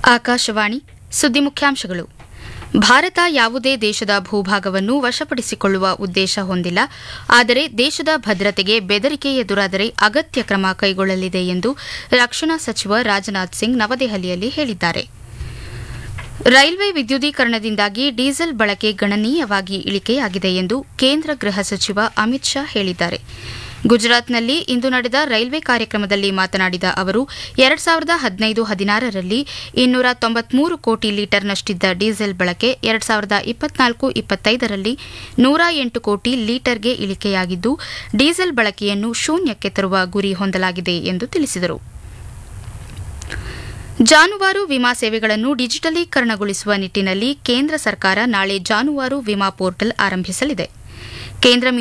ಆಕಾಶವಾಣಿ ಸುದ್ದಿ ಮುಖ್ಯಾಂಶಗಳು ಭಾರತ ಯಾವುದೇ ದೇಶದ ಭೂಭಾಗವನ್ನು ವಶಪಡಿಸಿಕೊಳ್ಳುವ ಉದ್ದೇಶ ಹೊಂದಿಲ್ಲ ಆದರೆ ದೇಶದ ಭದ್ರತೆಗೆ ಬೆದರಿಕೆ ಎದುರಾದರೆ ಅಗತ್ಯ ಕ್ರಮ ಕೈಗೊಳ್ಳಲಿದೆ ಎಂದು ರಕ್ಷಣಾ ಸಚಿವ ರಾಜನಾಥ್ ಸಿಂಗ್ ನವದೆಹಲಿಯಲ್ಲಿ ಹೇಳಿದ್ದಾರೆ ರೈಲ್ವೆ ವಿದ್ಯುದೀಕರಣದಿಂದಾಗಿ ಡೀಸೆಲ್ ಬಳಕೆ ಗಣನೀಯವಾಗಿ ಇಳಿಕೆಯಾಗಿದೆ ಎಂದು ಕೇಂದ್ರ ಗೃಹ ಸಚಿವ ಅಮಿತ್ ಶಾ ಹೇಳಿದ್ದಾರೆ ಗುಜರಾತ್ನಲ್ಲಿ ಇಂದು ನಡೆದ ರೈಲ್ವೆ ಕಾರ್ಯಕ್ರಮದಲ್ಲಿ ಮಾತನಾಡಿದ ಅವರು ಎರಡು ಸಾವಿರದ ಹದಿನೈದು ಹದಿನಾರರಲ್ಲಿ ಇನ್ನೂರ ತೊಂಬತ್ಮೂರು ಕೋಟಿ ಲೀಟರ್ನಷ್ಟಿದ್ದ ಡೀಸೆಲ್ ಬಳಕೆ ಎರಡು ಸಾವಿರದ ಇಪ್ಪತ್ನಾಲ್ಕು ಇಪ್ಪತ್ತೈದರಲ್ಲಿ ನೂರ ಎಂಟು ಕೋಟಿ ಲೀಟರ್ಗೆ ಇಳಿಕೆಯಾಗಿದ್ದು ಡೀಸೆಲ್ ಬಳಕೆಯನ್ನು ಶೂನ್ಯಕ್ಕೆ ತರುವ ಗುರಿ ಹೊಂದಲಾಗಿದೆ ಎಂದು ತಿಳಿಸಿದರು ಜಾನುವಾರು ವಿಮಾ ಸೇವೆಗಳನ್ನು ಡಿಜಿಟಲೀಕರಣಗೊಳಿಸುವ ನಿಟ್ಟಿನಲ್ಲಿ ಕೇಂದ್ರ ಸರ್ಕಾರ ನಾಳೆ ಜಾನುವಾರು ವಿಮಾ ಪೋರ್ಟಲ್ ಆರಂಭಿಸಲಿದೆ ಕೇಂದ್ರ